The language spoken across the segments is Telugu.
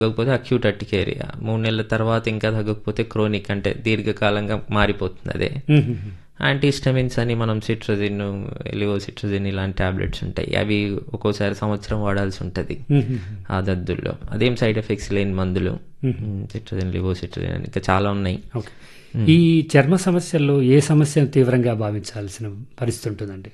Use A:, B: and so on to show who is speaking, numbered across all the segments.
A: తగ్గకపోతే అక్యూట్ అర్టికేరియా మూడు నెలల తర్వాత ఇంకా తగ్గకపోతే క్రోనిక్ అంటే దీర్ఘకాలంగా మారిపోతుంది అదే యాంటీస్టమిన్స్ అని మనం సిట్రజిన్ ఎలివో సిట్రజిన్ ఇలాంటి టాబ్లెట్స్ ఉంటాయి అవి ఒక్కోసారి సంవత్సరం వాడాల్సి ఉంటుంది ఆ దద్దుల్లో అదేం సైడ్ ఎఫెక్ట్స్ లేని మందులు సిట్రజిన్ లివో సిట్రజిన్ అని ఇంకా చాలా ఉన్నాయి
B: ఓకే ఈ చర్మ సమస్యల్లో ఏ సమస్యను తీవ్రంగా భావించాల్సిన పరిస్థితి ఉంటుందండి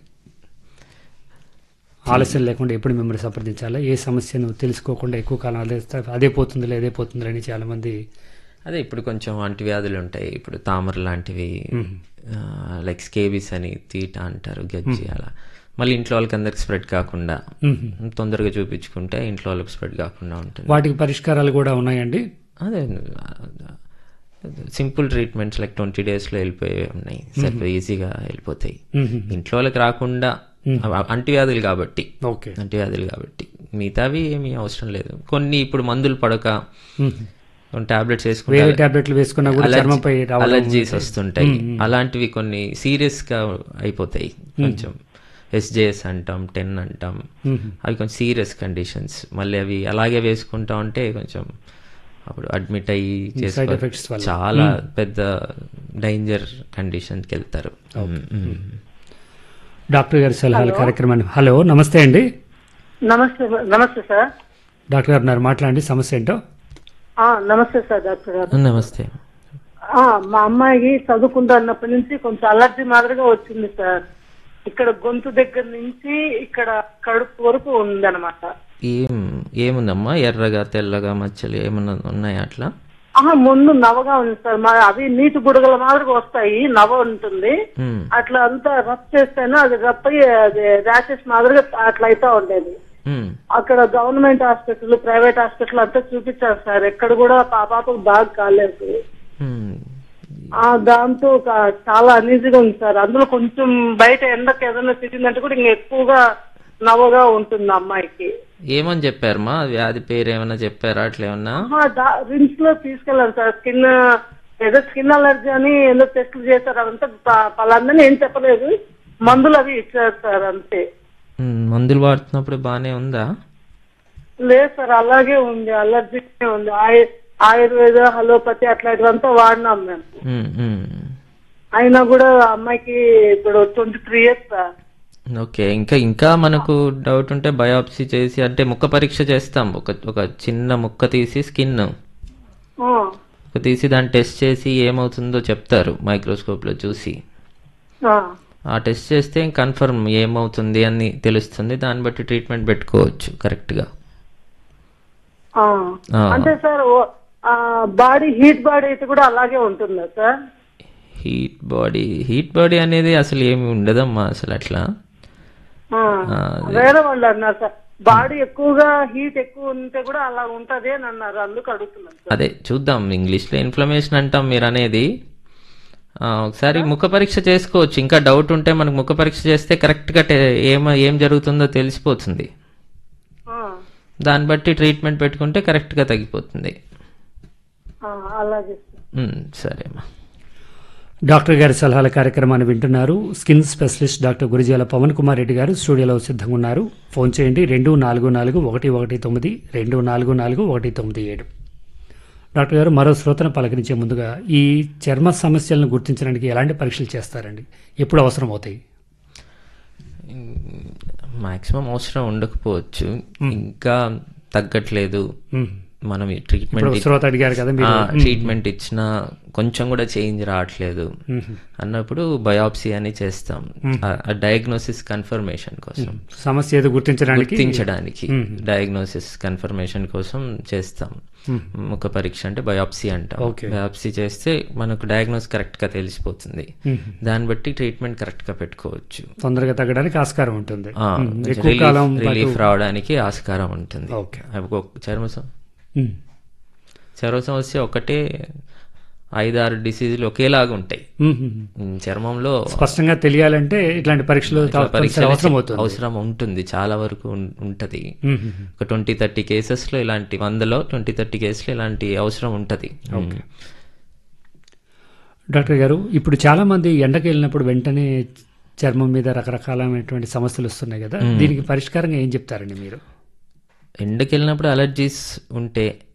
B: ఆలస్యం లేకుండా ఎప్పుడు మిమ్మల్ని సంప్రదించాలా ఏ సమస్యను తెలుసుకోకుండా ఎక్కువ కాలం అదే అదే పోతుందిలే అదే పోతుందిలే అని చాలా మంది
A: అదే ఇప్పుడు కొంచెం అంటువ్యాధులు ఉంటాయి ఇప్పుడు తామర లాంటివి లైక్ స్కేబిస్ అని తీట అంటారు గజ్జి అలా మళ్ళీ ఇంట్లో వాళ్ళకి అందరికి స్ప్రెడ్ కాకుండా తొందరగా చూపించుకుంటే ఇంట్లో వాళ్ళకి స్ప్రెడ్ కాకుండా ఉంటుంది
B: వాటికి పరిష్కారాలు కూడా ఉన్నాయండి
A: అదే సింపుల్ ట్రీట్మెంట్స్ లైక్ ట్వంటీ డేస్లో వెళ్ళిపోయి ఉన్నాయి సరిపోయి ఈజీగా వెళ్ళిపోతాయి ఇంట్లో వాళ్ళకి రాకుండా అవ- అంటువ్యాధులు కాబట్టి
B: ఓకే
A: అంటువ్యాధులు కాబట్టి మిగతావి ఏమీ అవసరం లేదు కొన్ని ఇప్పుడు మందులు పడక కొన్ని టాబ్లెట్స్ వేసుకుంటే
B: వేరే టాబ్లెట్లు వేసుకున్నా కూడా చర్మంపై రావడం
A: అలర్జీస్ వస్తుంటాయి అలాంటివి కొన్ని సీరియస్ గా అయిపోతాయి కొంచెం ఎస్జేఎస్ అంటాం టెన్ అంటాం అవి కొంచెం సీరియస్ కండిషన్స్ మళ్ళీ అవి అలాగే వేసుకుంటా ఉంటే కొంచెం అప్పుడు అడ్మిట్ అయ్యి చేసుకో
B: effects వల్ల.
A: చాలా పెద్ద డేంజర్ కండిషన్కి వెళ్తారు మ్మ్.
B: డాక్టర్ గారి సలహాల కార్యక్రమాన్ని హలో నమస్తే అండి
C: నమస్తే నమస్తే సార్
B: డాక్టర్ గారు ఉన్నారు మాట్లాడండి సమస్య ఏంటో
C: ఆ, నమస్తే సార్ డాక్టర్ గారు
A: నమస్తే
C: ఆ, మా అమ్మాయికి చదువుకుంటున్నప్పటి నుంచి కొంచెం అలర్జీ మాదిరిగా వచ్చింది సార్ ఇక్కడ గొంతు దగ్గర నుంచి ఇక్కడ కడుపు వరకు ఉందన్నమాట
A: ఏం ఏముందమ్మా ఎర్రగా తెల్లగా మచ్చలు ఏమన్నా ఉన్నాయా అట్లా
C: ఆహా ముందు నవగా ఉంది సార్ మా అవి నీటి బుడగల మాదిరిగా వస్తాయి నవ ఉంటుంది
A: మ్మ్.
C: అట్లా అంతా రబ్ చేస్తేనే అది రబ్ అయ్యి అది ర్యాషెస్ మాదిరిగా అట్లా అయితా ఉండేది
A: మ్మ్.
C: అక్కడ గవర్నమెంట్ హాస్పిటల్ ప్రైవేట్ హాస్పిటల్ అంతా చూపించారు సార్ ఎక్కడ కూడా ఆ పాపకు బాగా కాలేదు
A: మ్మ్.
C: ఆ దాంతో ఒక చాలా అనీజీగా ఉంది సార్ అందులో కొంచెం బయట ఎండకు ఏదైనా తిరిగిందంటే కూడా ఇంకా ఎక్కువగా నవ్వుగా ఉంటుంది అమ్మాయికి
A: ఏమని చెప్పారమ్మా వ్యాధి పేరు ఏమన్నా చెప్పారా అట్లా ఏమన్నా
C: రిమ్స్ లో తీసుకెళ్ళాను సార్ స్కిన్ ఏదో స్కిన్ అలర్జీ అని ఏదో టెస్టులు చేశారు అదంతా ప- పలాందని ఏం చెప్పలేదు మందులు అవి ఇచ్చారు సార్ అంతే
A: మ్మ్. మందులు వాడుతున్నప్పుడు బాగానే ఉందా
C: లేదు సార్ అలాగే ఉంది అలర్జీ ఉంది ఆయ- ఆయుర్వేద హలోపతి అట్లాంటివంతా వాడినాం మేము
A: మ్మ్. మ్మ్.
C: అయినా కూడా ఆ అమ్మాయికి ఇప్పుడు twenty three years sir
A: okay ఇంకా ఇంకా మనకు డౌట్ ఉంటే బయాప్సీ చేసి అంటే ముక్క పరీక్ష చేస్తాం ఒక ఒక చిన్న ముక్క తీసి స్కిన్
C: ఆ,
A: ఒక తీసి దాన్ని టెస్ట్ చేసి ఏమవుతుందో చెప్తారు మైక్రోస్కోప్లో చూసి
C: ఆ.
A: ఆ టెస్ట్ చేస్తే కన్ఫర్మ్ ఏమవుతుంది అని తెలుస్తుంది దాన్ని బట్టి ట్రీట్మెంట్ పెట్టుకోవచ్చు కరెక్ట్గా
C: ఆ.
A: ఆ.
C: అంటే సార్ బాడీ హీట్ బాడీ అయితే కూడా అలాగే ఉంటుందా sir
A: heat body heat body అనేది అసలు ఏమి ఉండదమ్మా అసలు అట్లా
C: ఆ.
A: ఆ,
C: వేరే వాళ్ళు అన్నారు సార్ బాడీ ఎక్కువగా హీట్ ఎక్కువ ఉంటే కూడా అలా ఉంటది అని అన్నారు అందుకు అడుగుతున్నాను సార్
A: అదే చూద్దాం ఇంగ్లీష్లో ఇన్ఫ్లమేషన్ అంటాం మీరు అనేది ఆ, ఒకసారి ముఖ పరీక్ష చేసుకోవచ్చు ఇంకా డౌట్ ఉంటే మనకు ముఖ పరీక్ష చేస్తే కరెక్ట్గా టే- ఏం ఏం జరుగుతుందో తెలిసిపోతుంది
C: ఆ.
A: దాన్ని బట్టి ట్రీట్మెంట్ పెట్టుకుంటే కరెక్ట్గా తగ్గిపోతుంది
C: ఆ, అలాగే సార్
A: ఉమ్, సరేమ్మా
B: డాక్టర్ గారి సలహాల కార్యక్రమాన్ని వింటున్నారు skin specialist doctor Gurijala Pavan Kumar Reddy గారు స్టూడియోలో సిద్ధంగా ఉన్నారు ఫోన్ చేయండి రెండు నాలుగు నాలుగు ఒకటి ఒకటి తొమ్మిది రెండు నాలుగు నాలుగు ఒకటి తొమ్మిది ఏడు డాక్టర్ గారు మరో శ్రోతను పలకరించే ముందుగా ఈ చర్మ సమస్యలను గుర్తించడానికి ఎలాంటి పరీక్షలు చేస్తారండి ఎప్పుడు అవసరం అవుతాయి
A: మాక్సిమం అవసరం ఉండకపోవచ్చు ఇంకా తగ్గట్లేదు
B: మ్మ్.
A: మనం ఈ
B: ఇప్పుడు
A: ట్రీట్మెంట్
B: శ్రోత అడిగారు కదా మీరు
A: ట్రీట్మెంట్ ఇచ్చినా కొంచెం కూడా చేంజ్ రావట్లేదు
B: మ్మ్.
A: అన్నప్పుడు బయాప్సీ అని చేస్తాం ఆ డయాగ్నోసిస్ కన్ఫర్మేషన్ కోసం
B: సమస్య ఏదో గుర్తించడానికి
A: గుర్తించడానికి డయాగ్నోసిస్ కన్ఫర్మేషన్ కోసం చేస్తాం ముఖ పరీక్ష అంటే బయాప్సీ అంటాం
B: Okay.
A: బయాప్సీ చేస్తే మనకు డయాగ్నోస్ కరెక్ట్ గా తెలిసిపోతుంది దాన్ని బట్టి ట్రీట్మెంట్ కరెక్ట్ గా పెట్టుకోవచ్చు
B: తొందరగా తగ్గడానికి ఆస్కారం ఉంటుంది
A: ఆ,
B: మ్మ్.
A: కొంచెం
B: ఎక్కువ
A: రిలీఫ్-
B: కాలం పాటు-
A: రిలీఫ్ రావడానికి ఆస్కారం ఉంటుంది
B: ఓకే
A: అవి ఒక చర్మ సమ-
B: మ్మ్.
A: చర్మ సమస్య ఒకటే ఐదారు డిసీజులు ఒకేలాగా ఉంటాయి
B: మ్మ్. మ్మ్.
A: ఉమ్, చర్మంలో
B: స్పష్టంగా తెలియాలంటే ఇట్లాంటి పరీక్షలు
A: ఇట్లా పరీక్ష
B: అవసరం అవుతుంది
A: అవసరం ఉంటుంది చాలా వరకు ఉం- ఉంటది
B: మ్మ్. మ్మ్.
A: ఒక ట్వంటీ థర్టీ కేసెస్ లో ఇలాంటి వందలో ట్వంటీ థర్టీ కేసులు ఇలాంటి అవసరం ఉంటది
B: డాక్టర్ గారు ఇప్పుడు చాలా మంది ఎండకి వెళ్ళినప్పుడు వెంటనే చర్మం మీద రకరకాలైనటువంటి సమస్యలు వస్తున్నాయి కదా దీనికి పరిష్కారంగా ఏం చెప్తారండి మీరు
A: ఎండకి వెళ్ళినప్పుడు అలర్జీస్ ఉంటే